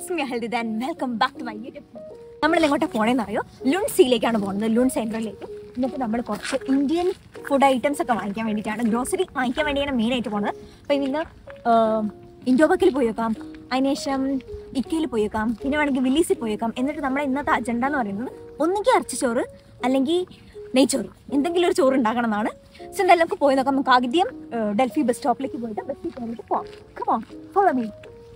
it's me ഹെൽദി ദാൻ welcome back to my YouTube നമ്മൾ എങ്ങോട്ടാണ് പോണേന്ന് അറിയോ ലുൺസിയിലേക്കാണ് പോകുന്നത് ലുൺ സെൻട്രലിലേക്ക് എന്നിട്ട് നമ്മൾ കുറച്ച് ഇന്ത്യൻ ഫുഡ് ഐറ്റംസ് ഒക്കെ വാങ്ങിക്കാൻ വേണ്ടിയിട്ടാണ് ഗ്രോസറി വാങ്ങിക്കാൻ വേണ്ടിയാണ് മെയിൻ ആയിട്ട് പോകുന്നത് അപ്പോൾ ഇന്ന് ഇൻഡോബക്കിൽ പോയി വെക്കാം അതിനുശേഷം ഇക്കയിൽ പോയി വെക്കാം പിന്നെ വേണമെങ്കിൽ വില്ലീസിൽ പോയി വെക്കാം എന്നിട്ട് നമ്മുടെ ഇന്നത്തെ അജണ്ട എന്ന് പറയുന്നത് ഒന്നുകിൽ ഇറച്ചിച്ചോറ് അല്ലെങ്കിൽ നെയ്ച്ചോറ് എന്തെങ്കിലും ഒരു ചോറ് ഉണ്ടാക്കണം എന്നാണ് സോ എന്തായാലും നമുക്ക് പോയി നോക്കാം നമുക്ക് ആദ്യം ഏഹ്, ഡൽഹി ബസ് സ്റ്റോപ്പിലേക്ക് പോയിട്ട് ബസ്സിൽ കയറിയിട്ട് പോവാം കമോൺ ഫോളോ മീ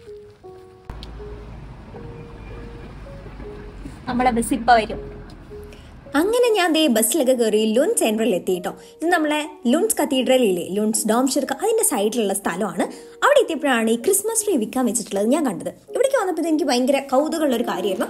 നമ്മളെ ബസ് ഇപ്പൊ വരും അങ്ങനെ ഞാൻ ദേ ബസ്സിലൊക്കെ കയറി ലുൺ സെൻട്രലിൽ എത്തി കേട്ടോ ഇത് നമ്മളെ ലുൺസ് കത്തീഡ്രലിലെ ലുൺസ് ഡോം ഷിർക്ക് അതിന്റെ സൈഡിലുള്ള സ്ഥലമാണ് അവിടെ എത്തിയപ്പോഴാണ് ഈ ക്രിസ്മസ് ട്രീ വിൽക്കാൻ വെച്ചിട്ടുള്ളത് ഞാൻ കണ്ടത് ഇവിടേക്ക് വന്നപ്പോൾ എനിക്ക് ഭയങ്കര കൗതുകമുള്ള ഒരു കാര്യമായിരുന്നു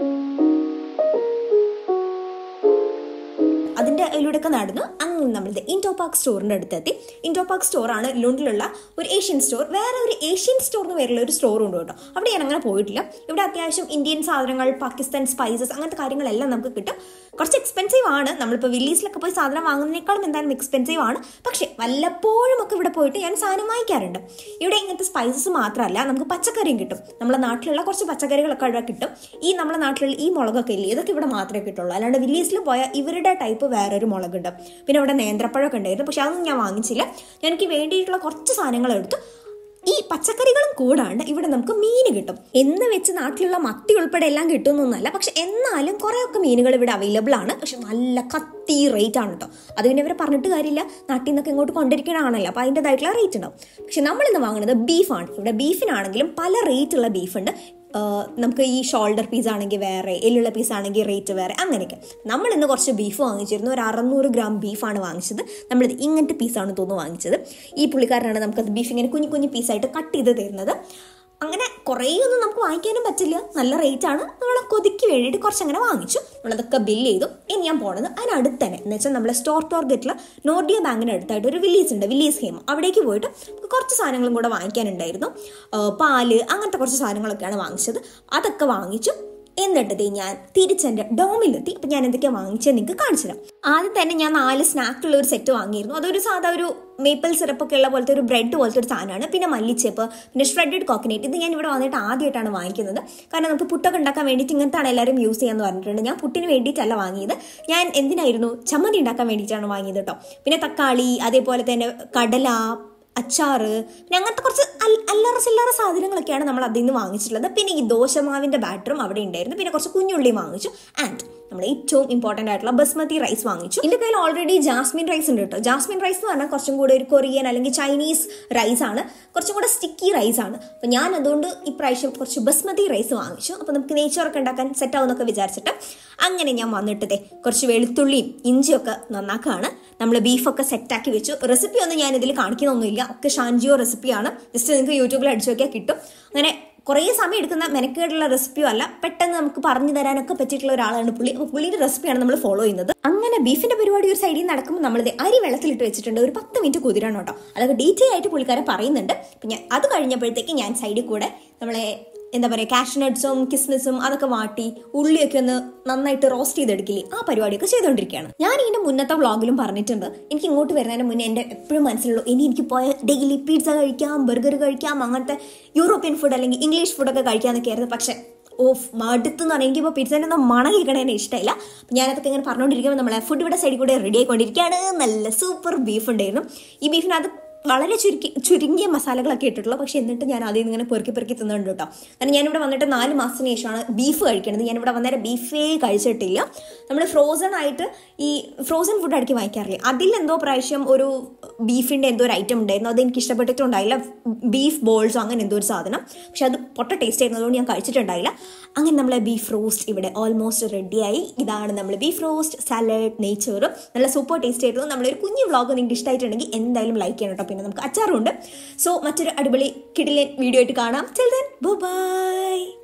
അതിന്റെ അതിലൂടെയൊക്കെ നടന്നു അങ്ങനെ നമ്മൾ ഇൻഡോ പാർക്ക് സ്റ്റോറിന്റെ അടുത്തെത്തി ഇൻഡോ പാർക്ക് സ്റ്റോറാണ് ലുണ്ടിലുള്ള ഒരു ഏഷ്യൻ സ്റ്റോർ വേറെ ഒരു ഏഷ്യൻ സ്റ്റോർ എന്ന് പേരുള്ള ഒരു സ്റ്റോർ ഉണ്ട് കേട്ടോ അവിടെ ഞാൻ അങ്ങനെ പോയിട്ടില്ല ഇവിടെ അത്യാവശ്യം ഇന്ത്യൻ സാധനങ്ങൾ പാകിസ്ഥാൻ സ്പൈസസ് അങ്ങനത്തെ കാര്യങ്ങളെല്ലാം നമുക്ക് കിട്ടും കുറച്ച് എക്സ്പെൻസീവ് ആണ് നമ്മളിപ്പോൾ വില്ലീസിലൊക്കെ പോയി സാധനം വാങ്ങുന്നതിനേക്കാളും എന്തായാലും എക്സ്പെൻസീവ് ആണ് പക്ഷേ വല്ലപ്പോഴും ഒക്കെ ഇവിടെ പോയിട്ട് ഞാൻ സാധനം വാങ്ങിക്കാറുണ്ട് ഇവിടെ ഇങ്ങനത്തെ സ്പൈസസ് മാത്രമല്ല നമുക്ക് പച്ചക്കറിയും കിട്ടും നമ്മുടെ നാട്ടിലുള്ള കുറച്ച് പച്ചക്കറികളൊക്കെ ഇവിടെ കിട്ടും ഈ നമ്മുടെ നാട്ടിലുള്ള ഈ മുളകൊക്കെ ഇല്ലേ ഇതൊക്കെ ഇവിടെ മാത്രമേ കിട്ടുള്ളൂ അല്ലാണ്ട് വില്ലീസിൽ പോയാൽ ഇവരുടെ ടൈപ്പ് വേറൊരു മുളകുണ്ട് പിന്നെ ഇവിടെ നേന്ത്രപ്പഴമൊക്കെ ഉണ്ടായിരുന്നു പക്ഷെ അതൊന്നും ഞാൻ വാങ്ങിച്ചില്ല ഞാൻ എനിക്ക് വേണ്ടിയിട്ടുള്ള കുറച്ച് സാധനങ്ങൾ എടുത്തു ഈ പച്ചക്കറികളും കൂടാണ്ട് ഇവിടെ നമുക്ക് മീൻ കിട്ടും എന്ന് വെച്ച് നാട്ടിലുള്ള മത്തി ഉൾപ്പെടെ എല്ലാം കിട്ടുന്നൊന്നല്ല പക്ഷെ എന്നാലും കുറേയൊക്കെ മീനുകൾ ഇവിടെ അവൈലബിൾ ആണ് പക്ഷെ നല്ല കത്തി റേറ്റ് ആണ് കേട്ടോ അത് പിന്നെ ഇവരെ പറഞ്ഞിട്ട് കാര്യമില്ല നാട്ടിൽ നിന്നൊക്കെ ഇങ്ങോട്ട് കൊണ്ടിരിക്കണമാണല്ലോ അപ്പോൾ അതിൻ്റെതായിട്ടുള്ള റേറ്റ് ഉണ്ടാവും പക്ഷെ നമ്മളിന്ന് വാങ്ങുന്നത് ബീഫാണ് ഇവിടെ ബീഫിനാണെങ്കിലും പല റേറ്റ് ഉള്ള ബീഫുണ്ട് ആഹ് നമുക്ക് ഈ ഷോൾഡർ പീസ് ആണെങ്കിൽ വേറെ എല്ലുള്ള പീസ് ആണെങ്കിൽ റേറ്റ് വേറെ അങ്ങനെയൊക്കെ നമ്മൾ ഇന്ന് കുറച്ച് ബീഫ് വാങ്ങിച്ചിരുന്നു ഒരു അറുന്നൂറ് ഗ്രാം ബീഫാണ് വാങ്ങിച്ചത് നമ്മളിത് ഇങ്ങനത്തെ പീസാണ് തോന്നുന്നു വാങ്ങിച്ചത് ഈ പുള്ളിക്കാരനാണ് നമുക്കത് ബീഫ് ഇങ്ങനെ കുഞ്ഞു കുഞ്ഞു പീസായിട്ട് കട്ട് ചെയ്ത് തരുന്നത് അങ്ങനെ കുറേ ഒന്നും നമുക്ക് വാങ്ങിക്കാനും പറ്റില്ല നല്ല റേറ്റ് ആണ് നമ്മൾ കൊതിക്ക് വേണ്ടിയിട്ട് കുറച്ച് അങ്ങനെ വാങ്ങിച്ചു നമ്മളതൊക്കെ ബില്ല് ചെയ്തു ഇനി ഞാൻ പോണത് അതിനടുത്ത് തന്നെ എന്ന് വെച്ചാൽ നമ്മളെ സ്റ്റോർ ടാർഗറ്റിൽ നോർഡിയ ബാങ്കിന് അടുത്തായിട്ട് ഒരു വില്ലീസ് ഉണ്ട് വില്ലീസ് ഹേം അവിടേക്ക് പോയിട്ട് നമുക്ക് കുറച്ച് സാധനങ്ങളും കൂടെ വാങ്ങിക്കാനുണ്ടായിരുന്നു ആ, പാല് അങ്ങനത്തെ കുറച്ച് സാധനങ്ങളൊക്കെയാണ് വാങ്ങിച്ചത് അതൊക്കെ വാങ്ങിച്ചു എന്നിട്ട് ദേ ഞാൻ തിരിച്ചെൻ്റെ ഡോമിലെത്തി അപ്പം ഞാൻ എന്തൊക്കെയാണ് വാങ്ങിച്ചത് നിങ്ങൾക്ക് കാണിച്ചു തരാം ആദ്യം തന്നെ ഞാൻ നാല് സ്നാക്കുള്ള ഒരു സെറ്റ് വാങ്ങിയിരുന്നു അതൊരു സാധാ ഒരു മേപ്പിൾ സിറപ്പൊക്കെ ഉള്ള പോലത്തെ ഒരു ബ്രെഡ് പോലത്തെ ഒരു സാധനമാണ് പിന്നെ മല്ലിച്ചേപ്പ് പിന്നെ ഷ്രെഡഡ് കോക്കനേറ്റ് ഇത് ഞാൻ ഇവിടെ വന്നിട്ട് ആദ്യമായിട്ടാണ് വാങ്ങിക്കുന്നത് കാരണം നമുക്ക് പുട്ടൊക്കെ ഉണ്ടാക്കാൻ വേണ്ടിയിട്ട് ഇങ്ങനത്താണ് എല്ലാവരും യൂസ് ചെയ്യാന്ന് പറഞ്ഞിട്ടുണ്ട് ഞാൻ പുട്ടിന് വേണ്ടിയിട്ടല്ല വാങ്ങിയത് ഞാൻ എന്തിനായിരുന്നു ചമ്മന്തി ഉണ്ടാക്കാൻ വേണ്ടിയിട്ടാണ് വാങ്ങിയത് കേട്ടോ പിന്നെ തക്കാളി അതേപോലെ തന്നെ കടല അച്ചാറ് പിന്നെ അങ്ങനത്തെ കുറച്ച് അൽ- അല്ലറ ചില്ലറ സാധനങ്ങളൊക്കെയാണ് നമ്മൾ അതിൽ നിന്ന് വാങ്ങിച്ചിട്ടുള്ളത് പിന്നെ ഈ ദോശമാവിന്റെ ബാറ്ററും അവിടെ ഉണ്ടായിരുന്നു പിന്നെ കുറച്ച് കുഞ്ഞുള്ളിയും വാങ്ങിച്ചു ആൻഡ് നമ്മൾ ഏറ്റവും ഇമ്പോർട്ടൻ്റ് ആയിട്ടുള്ള ബസ്മതി റൈസ് വാങ്ങിച്ചു എൻ്റെ കയ്യിൽ ഓൾറെഡി ജാസ്മിൻ റൈസ് ഉണ്ട് കേട്ടോ ജാസ്മിൻ റൈസ് എന്ന് പറഞ്ഞാൽ കുറച്ചും കൂടെ ഒരു കൊറിയൻ അല്ലെങ്കിൽ ചൈനീസ് റൈസ് ആണ് കുറച്ചും കൂടെ സ്റ്റിക്കി റൈസ് ആണ് അപ്പം ഞാൻ അതുകൊണ്ട് ഇപ്രാവശ്യം കുറച്ച് ബസ്മതി റൈസ് വാങ്ങിച്ചു അപ്പം നമുക്ക് നെയ്ച്ചോറൊക്കെ ഉണ്ടാക്കാൻ സെറ്റ് ആവുമെന്നൊക്കെ വിചാരിച്ചിട്ട് അങ്ങനെ ഞാൻ വന്നിട്ട് ദേ കുറച്ച് വെളുത്തുള്ളിയും ഇഞ്ചിയൊക്കെ നന്നാക്കുകയാണ് നമ്മൾ ബീഫൊക്കെ സെറ്റാക്കി വെച്ചു റെസിപ്പി ഒന്നും ഞാൻ ഇതിൽ കാണിക്കുന്നൊന്നുമില്ല ഒക്കെ ഷാൻജിയോ റെസിപ്പിയാണ് ജസ്റ്റ് നിങ്ങൾക്ക് യൂട്യൂബിൽ അടിച്ചു നോക്കിയാൽ കിട്ടും അങ്ങനെ കുറേ സമയം എടുക്കുന്ന മെനക്കേടുള്ള റെസിപ്പിയോ അല്ല പെട്ടെന്ന് നമുക്ക് പറഞ്ഞു തരാനൊക്കെ പറ്റിയിട്ടുള്ള ഒരാളാണ് പുള്ളി അപ്പോൾ പുള്ളിയുടെ റെസിപ്പിയാണ് നമ്മൾ ഫോളോ ചെയ്യുന്നത് അങ്ങനെ ബീഫിന്റെ പരിപാടി ഒരു സൈഡിൽ നടക്കുമ്പോൾ നമ്മൾ അരി വെള്ളത്തിലിട്ട് വെച്ചിട്ടുണ്ട് ഒരു പത്ത് മിനിറ്റ് കുതിരണം കേട്ടോ അതൊക്കെ ഡീറ്റെയിൽ ആയിട്ട് പുള്ളിക്കാരൻ പറയുന്നുണ്ട് അപ്പം ഞാൻ അത് കഴിഞ്ഞപ്പോഴത്തേക്ക് ഞാൻ സൈഡിൽ കൂടെ നമ്മളെ എന്താ പറയുക കാഷ്നട്ട്സും കിസ്മിസും അതൊക്കെ വാട്ടി ഉള്ളിയൊക്കെ ഒന്ന് നന്നായിട്ട് റോസ്റ്റ് ചെയ്തെടുക്കില്ലേ ആ പരിപാടിയൊക്കെ ചെയ്തുകൊണ്ടിരിക്കുകയാണ് ഞാൻ ഇതിന്റെ മുന്നത്തെ വ്ളോഗിലും പറഞ്ഞിട്ടുണ്ട് എനിക്ക് ഇങ്ങോട്ട് വരുന്നതിന് മുന്നേ എൻ്റെ എപ്പോഴും മനസ്സിലുള്ളൂ ഇനി എനിക്ക് പോയ ഡെയിലി പിസ്സ കഴിക്കാം ബർഗർ കഴിക്കാം അങ്ങനത്തെ യൂറോപ്യൻ ഫുഡ് അല്ലെങ്കിൽ ഇംഗ്ലീഷ് ഫുഡൊക്കെ കഴിക്കാന്നൊക്കെ ആയിരുന്നു പക്ഷേ ഓഫ് മടുത്തെന്ന് പറഞ്ഞാൽ എനിക്കിപ്പോൾ പിസ്സേൻ്റെ ഒന്നും മണം കേൾക്കണേനെ ഇഷ്ടമില്ല അപ്പം ഞാനതൊക്കെ ഇങ്ങനെ പറഞ്ഞുകൊണ്ടിരിക്കുമ്പോൾ നമ്മളെ ഫുഡ് ഇവിടെ സൈഡിൽ കൂടെ റെഡി ആയിക്കൊണ്ടിരിക്കുകയാണ് നല്ല സൂപ്പർ ബീഫ് ഉണ്ടായിരുന്നു ഈ ബീഫിനകത്ത് വളരെ ചുരുക്കി ചുരുങ്ങിയ മസാലകളൊക്കെ ഇട്ടിട്ടുള്ളൂ പക്ഷെ എന്നിട്ട് ഞാൻ അതിൽ നിന്ന് ഇങ്ങനെ പെറുക്കി പെറുക്കി തിന്നുണ്ട് കേട്ടോ കാരണം ഞാനിവിടെ വന്നിട്ട് നാല് മാസത്തിന് ശേഷമാണ് ബീഫ് കഴിക്കുന്നത് ഞാനിവിടെ വന്നേരം ബീഫേ കഴിച്ചിട്ടില്ല നമ്മൾ ഫ്രോസൺ ആയിട്ട് ഈ ഫ്രോസൺ ഫുഡ് അടക്കി വാങ്ങിക്കാറില്ല അതിൽ എന്തോ പ്രാവശ്യം ഒരു ബീഫിൻ്റെ എന്തോ ഒരു ഐറ്റം ഉണ്ടായിരുന്നു അത് എനിക്ക് ഇഷ്ടപ്പെട്ടിട്ടുണ്ടായില്ല ബീഫ് ബോൾസോ അങ്ങനെ എന്തോ ഒരു സാധനം പക്ഷെ അത് പൊട്ട ടേസ്റ്റ് ആയിരുന്നു അതുകൊണ്ട് ഞാൻ കഴിച്ചിട്ടുണ്ടായില്ല അങ്ങനെ നമ്മളെ ബീഫ് റോസ്റ്റ് ഇവിടെ ഓൾമോസ്റ്റ് റെഡിയായി ഇതാണ് നമ്മൾ ബീഫ് റോസ്റ്റ് സാലഡ് നെയ്ച്ചോറ് നല്ല സൂപ്പർ ടേസ്റ്റ് ആയിരുന്നു നമ്മളൊരു കുഞ്ഞു വ്ളോഗ് നിങ്ങൾക്ക് ഇഷ്ടമായിട്ടുണ്ടെങ്കിൽ എന്തായാലും ലൈക്ക് ചെയ്യണം കേട്ടോ പിന്നെ നമുക്ക് അച്ചാറുണ്ട് സോ മറ്റൊരു അടിപൊളി കിടിലൻ വീഡിയോ ആയിട്ട് കാണാം ചെൽ ദെൻ ബൈ